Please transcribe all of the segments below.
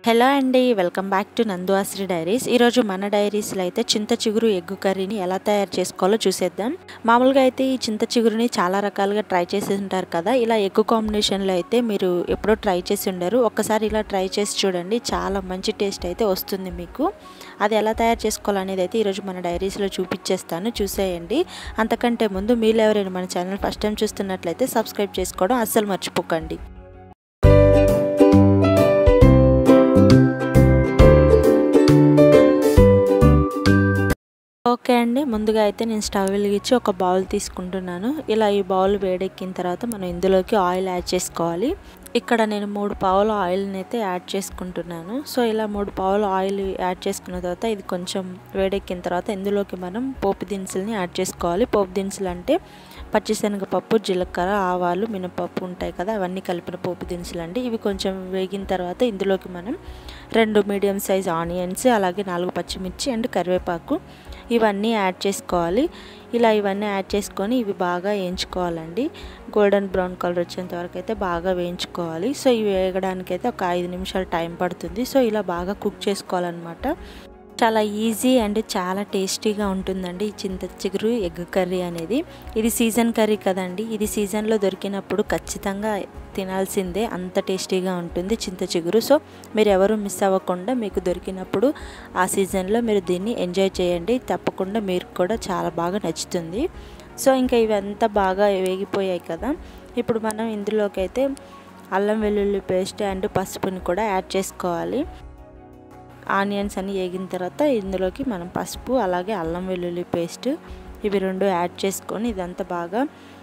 hello అండి welcome back to Nanduvasri diaries ఈరోజు మన డైరీస్లో అయితే చింత చిగురు ఎగ్గు కర్రీని ఎలా తయారు చేసుకోవాలో చూసేద్దాం మామూలుగా అయితే ఈ చింత చిగురుని చాలా రకాలుగా ట్రై చేసి ఉంటారు కదా ఇలా ఎగ్గు కాంబినేషన్లో అయితే మీరు ఎప్పుడో ట్రై చేసి ఉండరు ఒక్కసారి ఇలా ట్రై చేసి చూడండి చాలా మంచి టేస్ట్ అయితే వస్తుంది మీకు అది ఎలా తయారు చేసుకోవాలనేది అయితే ఈరోజు మన డైరీస్లో చూపించేస్తాను చూసేయండి అంతకంటే ముందు మీరు ఎవరైనా మన ఛానల్ ఫస్ట్ టైం చూస్తున్నట్లయితే సబ్స్క్రైబ్ చేసుకోవడం అస్సలు మర్చిపోకండి ఓకే అండి ముందుగా అయితే నేను స్టవ్ వెలిగించి ఒక బౌల్ తీసుకుంటున్నాను ఇలా ఈ బౌల్ వేడెక్కిన తర్వాత మనం ఇందులోకి ఆయిల్ యాడ్ చేసుకోవాలి ఇక్కడ నేను మూడు పావుల ఆయిల్ని అయితే యాడ్ చేసుకుంటున్నాను సో ఇలా మూడు పావుల ఆయిల్ యాడ్ చేసుకున్న తర్వాత ఇది కొంచెం వేడెక్కిన తర్వాత ఇందులోకి మనం పోపు దినుసుల్ని యాడ్ చేసుకోవాలి పోపు దినుసులు అంటే పచ్చిశనగపప్పు జీలకర్ర ఆవాలు మినపప్పు ఉంటాయి కదా అవన్నీ కలిపిన పోపు దినుసులు అండి ఇవి కొంచెం వేగిన తర్వాత ఇందులోకి మనం రెండు మీడియం సైజ్ ఆనియన్స్ అలాగే నాలుగు పచ్చిమిర్చి అండ్ కరివేపాకు ఇవన్నీ యాడ్ చేసుకోవాలి ఇలా ఇవన్నీ యాడ్ చేసుకొని ఇవి బాగా వేయించుకోవాలండి గోల్డెన్ బ్రౌన్ కలర్ వచ్చేంత వరకు అయితే బాగా వేయించుకోవాలి సో ఇవి వేయడానికి అయితే ఒక ఐదు నిమిషాలు టైం పడుతుంది సో ఇలా బాగా కుక్ చేసుకోవాలన్నమాట చాలా ఈజీ అండ్ చాలా టేస్టీగా ఉంటుందండి ఈ చింత చిగురు ఎగ్ కర్రీ అనేది ఇది సీజన్ కర్రీ కదండి ఇది సీజన్లో దొరికినప్పుడు ఖచ్చితంగా తినాల్సిందే అంత టేస్టీగా ఉంటుంది చింత చిగురు సో మీరు ఎవరు మిస్ అవ్వకుండా మీకు దొరికినప్పుడు ఆ సీజన్లో మీరు దీన్ని ఎంజాయ్ చేయండి తప్పకుండా మీరు కూడా చాలా బాగా నచ్చుతుంది సో ఇంకా ఇవంతా బాగా వేగిపోయాయి కదా ఇప్పుడు మనం ఇందులోకి అయితే అల్లం వెల్లుల్లి పేస్ట్ అండ్ పసుపుని కూడా యాడ్ చేసుకోవాలి ఆనియన్స్ అన్ని వేగిన తర్వాత ఇందులోకి మనం పసుపు అలాగే అల్లం వెల్లుల్లి పేస్ట్ ఇవి రెండు యాడ్ చేసుకొని ఇదంతా బాగా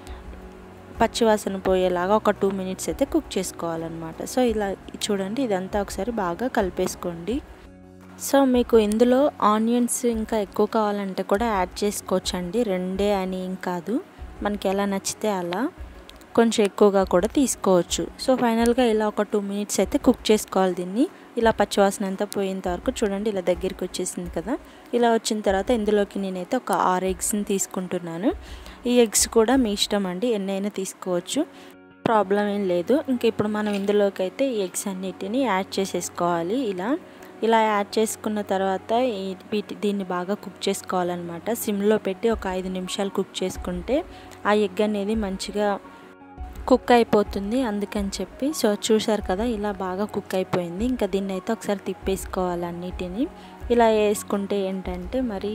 పచ్చివాసన పోయేలాగా ఒక టూ మినిట్స్ అయితే కుక్ చేసుకోవాలన్నమాట సో ఇలా చూడండి ఇదంతా ఒకసారి బాగా కలిపేసుకోండి సో మీకు ఇందులో ఆనియన్స్ ఇంకా ఎక్కువ కావాలంటే కూడా యాడ్ చేసుకోవచ్చండి రెండే అని ఏం కాదు మనకి ఎలా నచ్చితే అలా కొంచెం ఎక్కువగా కూడా తీసుకోవచ్చు సో ఫైనల్గా ఇలా ఒక టూ మినిట్స్ అయితే కుక్ చేసుకోవాలి దీన్ని ఇలా పచ్చివాసన అంతా పోయేంత వరకు చూడండి ఇలా దగ్గరికి వచ్చేసింది కదా ఇలా వచ్చిన తర్వాత ఇందులోకి నేనైతే ఒక ఆరు ఎగ్స్ని తీసుకుంటున్నాను ఈ ఎగ్స్ కూడా మీ ఇష్టం అండి ఎన్నైనా తీసుకోవచ్చు ప్రాబ్లం ఏం లేదు ఇంక ఇప్పుడు మనం ఇందులోకి అయితే ఈ ఎగ్స్ అన్నిటిని యాడ్ చేసేసుకోవాలి ఇలా ఇలా యాడ్ చేసుకున్న తర్వాత వీటి దీన్ని బాగా కుక్ చేసుకోవాలన్నమాట సిమ్లో పెట్టి ఒక ఐదు నిమిషాలు కుక్ చేసుకుంటే ఆ ఎగ్ అనేది మంచిగా కుక్ అయిపోతుంది అందుకని చెప్పి సో చూసారు కదా ఇలా బాగా కుక్ అయిపోయింది ఇంకా దీన్ని అయితే ఒకసారి తిప్పేసుకోవాలి అన్నిటిని ఇలా వేసుకుంటే ఏంటంటే మరి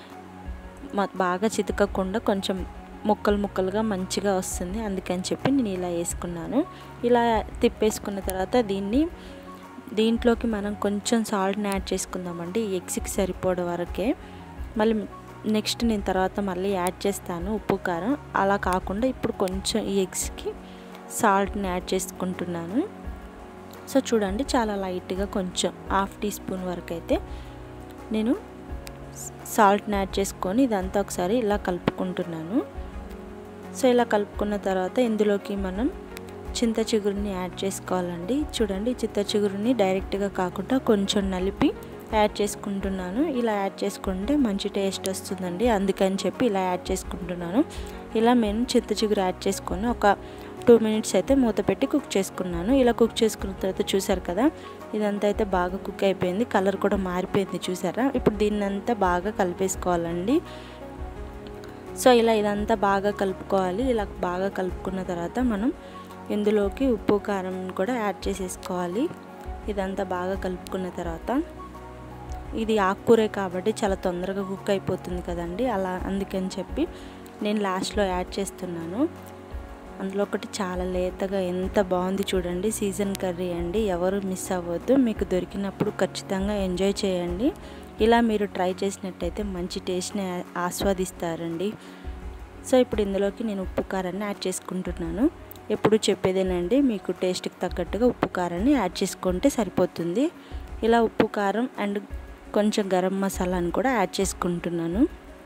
బాగా చితకకుండా కొంచెం ముక్కలు ముక్కలుగా మంచిగా వస్తుంది అందుకని చెప్పి నేను ఇలా వేసుకున్నాను ఇలా తిప్పేసుకున్న తర్వాత దీన్ని దీంట్లోకి మనం కొంచెం సాల్ట్ని యాడ్ చేసుకుందామండి ఎగ్స్కి సరిపోవడం వరకే మళ్ళీ నెక్స్ట్ నేను తర్వాత మళ్ళీ యాడ్ చేస్తాను ఉప్పు కారం అలా కాకుండా ఇప్పుడు కొంచెం ఈ ఎగ్స్కి సాల్ట్ని యాడ్ చేసుకుంటున్నాను సో చూడండి చాలా లైట్గా కొంచెం హాఫ్ టీ స్పూన్ వరకు అయితే నేను సాల్ట్ని యాడ్ చేసుకొని ఇదంతా ఒకసారి ఇలా కలుపుకుంటున్నాను సో ఇలా కలుపుకున్న తర్వాత ఇందులోకి మనం చింత చిగురుని యాడ్ చేసుకోవాలండి చూడండి చింత చిగురుని డైరెక్ట్గా కాకుండా కొంచెం నలిపి యాడ్ చేసుకుంటున్నాను ఇలా యాడ్ చేసుకుంటే మంచి టేస్ట్ వస్తుందండి అందుకని చెప్పి ఇలా యాడ్ చేసుకుంటున్నాను ఇలా నేను చింత చిగురు యాడ్ చేసుకొని ఒక టూ మినిట్స్ అయితే మూత పెట్టి కుక్ చేసుకున్నాను ఇలా కుక్ చేసుకున్న తర్వాత చూసారు కదా ఇదంతా అయితే బాగా కుక్ అయిపోయింది కలర్ కూడా మారిపోయింది చూసారా ఇప్పుడు దీన్ని అంతా బాగా కలిపేసుకోవాలండి సో ఇలా ఇదంతా బాగా కలుపుకోవాలి ఇలా బాగా కలుపుకున్న తర్వాత మనం ఇందులోకి ఉప్పు కారం కూడా యాడ్ చేసేసుకోవాలి ఇదంతా బాగా కలుపుకున్న తర్వాత ఇది ఆకుకూరే కాబట్టి చాలా తొందరగా కుక్ అయిపోతుంది కదండి అలా అందుకని చెప్పి నేను లాస్ట్లో యాడ్ చేస్తున్నాను అందులో ఒకటి చాలా లేతగా ఎంత బాగుంది చూడండి సీజన్ కర్రీ అండి ఎవరు మిస్ అవ్వద్దు మీకు దొరికినప్పుడు ఖచ్చితంగా ఎంజాయ్ చేయండి ఇలా మీరు ట్రై చేసినట్టయితే మంచి టేస్ట్ని ఆస్వాదిస్తారండి సో ఇప్పుడు ఇందులోకి నేను ఉప్పు కారాన్ని యాడ్ చేసుకుంటున్నాను ఎప్పుడు చెప్పేదేనండి మీకు టేస్ట్కి తగ్గట్టుగా ఉప్పు కారాన్ని యాడ్ చేసుకుంటే సరిపోతుంది ఇలా ఉప్పు కారం అండ్ కొంచెం గరం మసాలాను కూడా యాడ్ చేసుకుంటున్నాను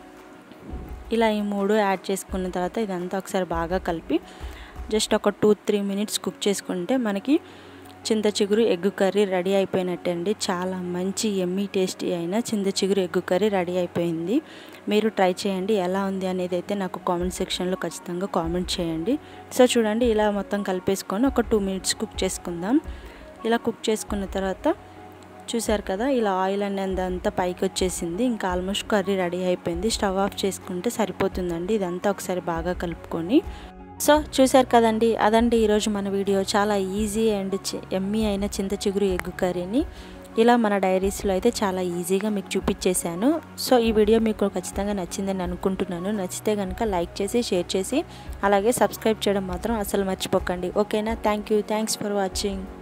ఇలా ఈ మూడు యాడ్ చేసుకున్న తర్వాత ఇదంతా ఒకసారి బాగా కలిపి జస్ట్ ఒక టూ త్రీ మినిట్స్ కుక్ చేసుకుంటే మనకి చింత చిగురు ఎగ్ కర్రీ రెడీ అయిపోయినట్టండి చాలా మంచి ఎమ్మీ టేస్టీ అయిన చింత చిగురు ఎగ్ కర్రీ రెడీ అయిపోయింది మీరు ట్రై చేయండి ఎలా ఉంది అనేది అయితే నాకు కామెంట్ సెక్షన్లో ఖచ్చితంగా కామెంట్ చేయండి సో చూడండి ఇలా మొత్తం కలిపేసుకొని ఒక టూ మినిట్స్ కుక్ చేసుకుందాం ఇలా కుక్ చేసుకున్న తర్వాత చూసారు కదా ఇలా ఆయిల్ అనేది అంతా పైకి వచ్చేసింది ఇంకా ఆల్మోస్ట్ కర్రీ రెడీ అయిపోయింది స్టవ్ ఆఫ్ చేసుకుంటే సరిపోతుందండి ఇదంతా ఒకసారి బాగా కలుపుకొని సో చూసారు కదండి అదండి ఈరోజు మన వీడియో చాలా ఈజీ అండ్ ఎమ్మీ అయిన చింత చిగురు ఎగ్గు కర్రీని ఇలా మన డైరీస్లో అయితే చాలా ఈజీగా మీకు చూపించేశాను సో ఈ వీడియో మీకు ఖచ్చితంగా నచ్చిందని అనుకుంటున్నాను నచ్చితే కనుక లైక్ చేసి షేర్ చేసి అలాగే సబ్స్క్రైబ్ చేయడం మాత్రం అసలు మర్చిపోకండి ఓకేనా thank you thanks for watching